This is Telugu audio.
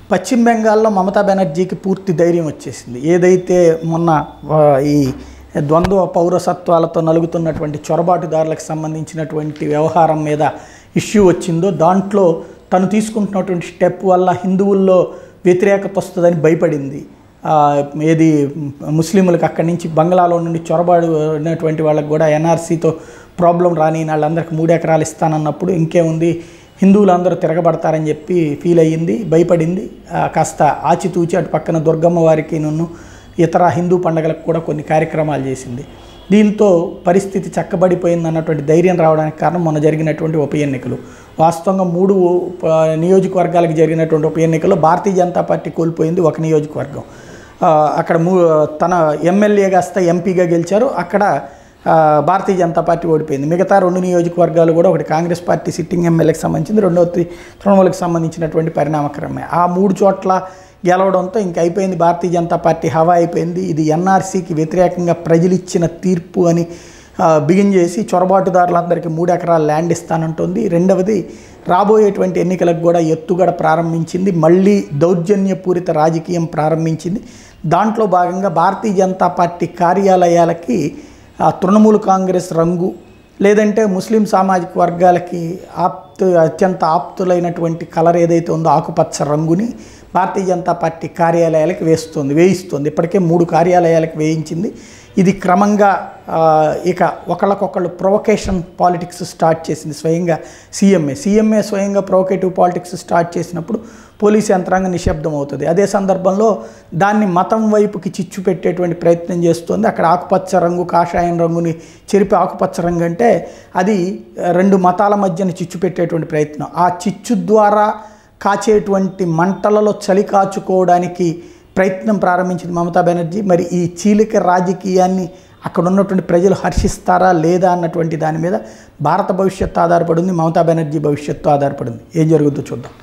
పశ్చిమ బెంగాల్లో మమతా బెనర్జీకి పూర్తి ధైర్యం వచ్చేసింది ఏదైతే మొన్న ఆ, ఈ ద్వంద్వ పౌరసత్వాలతో నలుగుతున్నటువంటి చొరబాటుదారులకు సంబంధించినటువంటి వ్యవహారం మీద ఇష్యూ వచ్చిందో దాంట్లో తను తీసుకుంటున్నటువంటి స్టెప్ వల్ల హిందువుల్లో వ్యతిరేకత వస్తుందని భయపడింది ఆ, ఏది ముస్లింలకు అక్కడి నుంచి బంగ్లాలో నుండి చొరబాడినటువంటి వాళ్ళకి కూడా ఎన్ఆర్సీతో ప్రాబ్లం రాని వాళ్ళందరికీ మూడు ఎకరాలు ఇస్తానన్నప్పుడు ఇంకేముంది హిందువులందరూ తిరగబడతారని చెప్పి ఫీల్ అయ్యింది భయపడింది ఆ, కాస్త ఆచితూచి అటు పక్కన దుర్గమ్మ వారికి నన్ను ఇతర హిందూ పండుగలకు కూడా కొన్ని కార్యక్రమాలు చేసింది దీంతో పరిస్థితి చక్కబడిపోయింది అన్నటువంటి ధైర్యం రావడానికి కారణం మొన్న జరిగినటువంటి ఉప ఎన్నికలు వాస్తవంగా మూడు ఆ, నియోజకవర్గాలకు జరిగినటువంటి ఉప ఎన్నికల్లో భారతీయ జనతా పార్టీ కోల్పోయింది ఒక నియోజకవర్గం ఆ, అక్కడ మూ తన ఎమ్మెల్యేగా వస్తే ఎంపీగా గెలిచారు అక్కడ ఆ, భారతీయ జనతా పార్టీ ఓడిపోయింది మిగతా రెండు నియోజకవర్గాలు కూడా ఒకటి కాంగ్రెస్ పార్టీ సిట్టింగ్ ఎమ్మెల్యేకి సంబంధించింది రెండవది తృణమూలకి సంబంధించినటువంటి పరిణామక్రమే ఆ మూడు చోట్ల గెలవడంతో ఇంక అయిపోయింది భారతీయ జనతా పార్టీ హవా అయిపోయింది ఇది ఎన్ఆర్సీకి వ్యతిరేకంగా ప్రజలు ఇచ్చిన తీర్పు అని ఆ, బిగిన్ చేసి చొరబాటుదారులందరికీ మూడు ఎకరాల ల్యాండ్ ఇస్తానంటుంది రెండవది రాబోయేటువంటి ఎన్నికలకు కూడా ఎత్తుగడ ప్రారంభించింది మళ్ళీ దౌర్జన్యపూరిత రాజకీయం ప్రారంభించింది దాంట్లో భాగంగా భారతీయ జనతా పార్టీ కార్యాలయాలకి ఆ, తృణమూల్ కాంగ్రెస్ రంగు లేదంటే ముస్లిం సామాజిక వర్గాలకి ఆప్తు అత్యంత ఆప్తులైనటువంటి కలర్ ఏదైతే ఉందో ఆకుపచ్చ రంగుని భారతీయ జనతా పార్టీ కార్యాలయాలకు వేస్తుంది వేయిస్తుంది ఇప్పటికే మూడు కార్యాలయాలకు వేయించింది ఇది క్రమంగా ఆ, ఇక ఒకళ్ళకొకళ్ళు ప్రొవకేషన్ పాలిటిక్స్ స్టార్ట్ చేసింది స్వయంగా సీఎంఏ సీఎంఏ స్వయంగా ప్రొవకేటివ్ పాలిటిక్స్ స్టార్ట్ చేసినప్పుడు పోలీస్ యంత్రాంగం నిశ్శబ్దం అవుతుంది అదే సందర్భంలో దాన్ని మతం వైపుకి చిచ్చు పెట్టేటువంటి ప్రయత్నం చేస్తుంది అక్కడ ఆకుపచ్చ రంగు కాషాయం రంగుని చెరిపి ఆకుపచ్చ రంగు అంటే అది ఆ, రెండు మతాల మధ్యన చిచ్చు పెట్టేటువంటి ప్రయత్నం ఆ చిచ్చు ద్వారా కాచేటువంటి మంటలలో చలి కాచుకోవడానికి ప్రయత్నం ప్రారంభించింది మమతా బెనర్జీ మరి ఈ చీలిక రాజకీయాన్ని అక్కడ ఉన్నటువంటి ప్రజలు హర్షిస్తారా లేదా అన్నటువంటి దాని మీద భారత భవిష్యత్తు ఆధారపడింది మమతా బెనర్జీ భవిష్యత్తు ఆధారపడింది ఏం జరుగుతుందో చూద్దాం